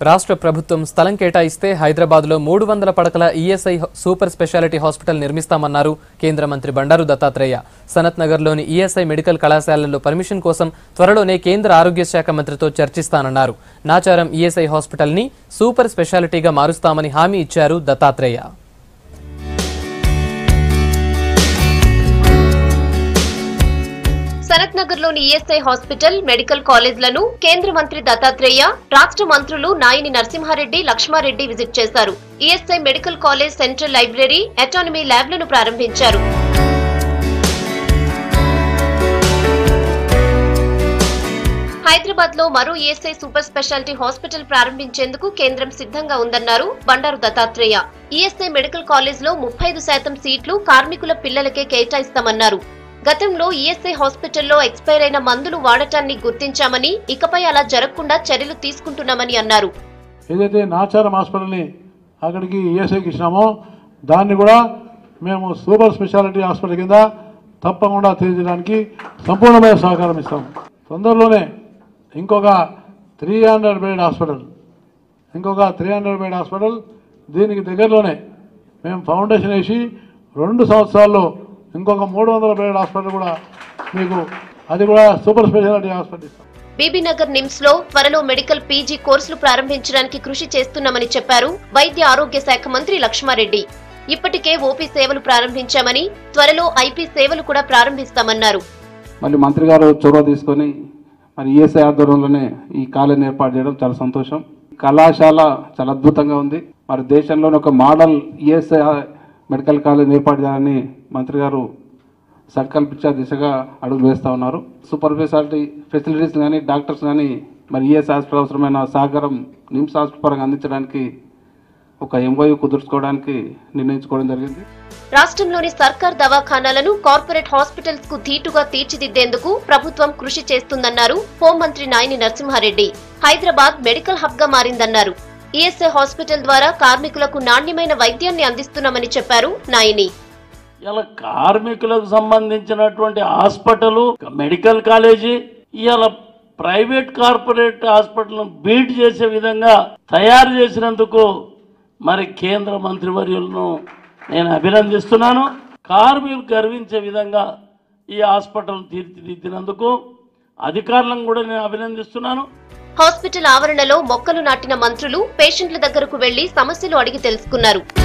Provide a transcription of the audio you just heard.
రాష్ట్ర ప్రభుత్వం స్థలం కేటాయిస్తే హైదరాబాద్లో మూడు వందల పడకల ఈఎస్ఐ సూపర్ స్పెషాలిటీ హాస్పిటల్ నిర్మిస్తామన్నారు కేంద్ర మంత్రి బండారు దత్తాత్రేయ సనత్ నగర్లోని ఈఎస్ఐ మెడికల్ కళాశాలల్లో పర్మిషన్ కోసం త్వరలోనే కేంద్ర ఆరోగ్య శాఖ మంత్రితో చర్చిస్తానన్నారు నాచారం ఈఎస్ఐ హాస్పిటల్ని సూపర్ స్పెషాలిటీగా మారుస్తామని హామీ ఇచ్చారు దత్తాత్రేయ సనత్ నగర్ లోని ఈఎస్ఐ హాస్పిటల్ మెడికల్ కాలేజ్లను కేంద్ర మంత్రి దత్తాత్రేయ రాష్ట్ర మంత్రులు నాయిని నరసింహారెడ్డి లక్ష్మారెడ్డి విజిట్ చేశారు ESI medical college central library autonomy ల్యాబ్లను ప్రారంభించారు హైదరాబాద్ లో మరో ఈఎస్ఐ సూపర్ స్పెషాలిటీ హాస్పిటల్ ప్రారంభించేందుకు కేంద్రం సిద్ధంగా ఉందన్నారు Bandaru Dattatreya ESI medical college లో ముప్పై ఐదు శాతం సీట్లు కార్మికుల పిల్లలకే కేటాయిస్తామన్నారు గతంలో ఈఎస్ఐ హాస్పిటల్లో ఎక్స్పైర్ అయిన మందులు వాడటాన్ని గుర్తించామని ఇకపై అలా జరగకుండా చర్యలు తీసుకుంటున్నామని అన్నారు ఏదైతే నాచారం హాస్పిటల్ని అక్కడికి ఈఎస్ఐకి ఇచ్చినామో దాన్ని కూడా మేము సూపర్ స్పెషాలిటీ హాస్పిటల్ కింద తప్పకుండా తీర్చడానికి సంపూర్ణమైన సహకారం ఇస్తాం తొందరలోనే ఇంకొక త్రీ హండ్రెడ్ బెడ్ హాస్పిటల్ ఇంకొక త్రీ హండ్రెడ్ బెడ్ హాస్పిటల్ దీనికి దగ్గరలోనే మేము ఫౌండేషన్ వేసి రెండు సంవత్సరాల్లో ఇంకొక మూడు వందల బెడ్ హాస్పిటల్ కూడా మీకు అది కూడా సూపర్ స్పెషాలిటీ హాస్పిటల్ ఇస్తాం బీబీనగర్ నిమ్స్ లో త్వరలో మెడికల్ పీజీ కోర్సులు ప్రారంభించడానికి కృషి చేస్తున్నామని చెప్పారు వైద్య ఆరోగ్య శాఖ మంత్రి లక్ష్మారెడ్డి ఇప్పటికే ఓపీ సేవలు ప్రారంభించామని త్వరలో ఐపీ సేవలు కూడా ప్రారంభిస్తామన్నారు మళ్ళీ మంత్రి గారు చొరవ తీసుకొని మరి ఈఎస్ఐ ఆధ్వర్యంలోనే ఈ కాలేజీని ఏర్పాటు చేయడం చాలా సంతోషం కళాశాల చాలా అద్భుతంగా ఉంది మరి దేశంలోని ఒక మోడల్ ఈఎస్ఐ మెడికల్ కాలేజ్ ఏర్పాటు చేయాలని మంత్రి గారు సంకల్పించే దిశగా అడుగులు వేస్తూ ఉన్నారు సూపర్ స్పెషాలిటీ ఫెసిలిటీస్ కానీ డాక్టర్స్ కానీ మరి ఈఎస్ హాస్పిటల్ అవసరమైన సహకారం నిమ్స్ హాస్పిటల్ పరంగా అందించడానికి ఒక ఎంఓయూ కుదుర్చుకోవడానికి నిర్ణయించుకోవడం జరిగింది రాష్ట్రంలోని సర్కార్ దవాఖానాలను కార్పొరేట్ హాస్పిటల్స్ కు ధీటుగా తీర్చిదిద్దేందుకు ప్రభుత్వం కృషి చేస్తుందన్నారు హోంమంత్రి నాయని నరసింహారెడ్డి హైదరాబాద్ మెడికల్ హబ్ గా మారిందన్నారు ఈఎస్ఐ హాస్పిటల్ ద్వారా కార్మికులకు నాణ్యమైన వైద్యాన్ని అందిస్తున్నామని చెప్పారు నాయని ఇలా కార్మికులకు సంబంధించినటువంటి హాస్పిటల్ మెడికల్ కాలేజీ ఇవాళ ప్రైవేట్ కార్పొరేట్ హాస్పిటల్ బీట్ చేసే విధంగా తయారు చేసినందుకు మరి కేంద్ర మంత్రివర్యులను నేను అభినందిస్తున్నాను కార్మికులు గర్వించే విధంగా ఈ హాస్పిటల్ తీర్చిదిద్దినందుకు అధికారులను కూడా నేను అభినందిస్తున్నాను హాస్పిటల్ ఆవరణలో మొక్కలు నాటిన మంత్రులు పేషెంట్ల దగ్గరకు వెళ్లి సమస్యలు అడిగి తెలుసుకున్నారు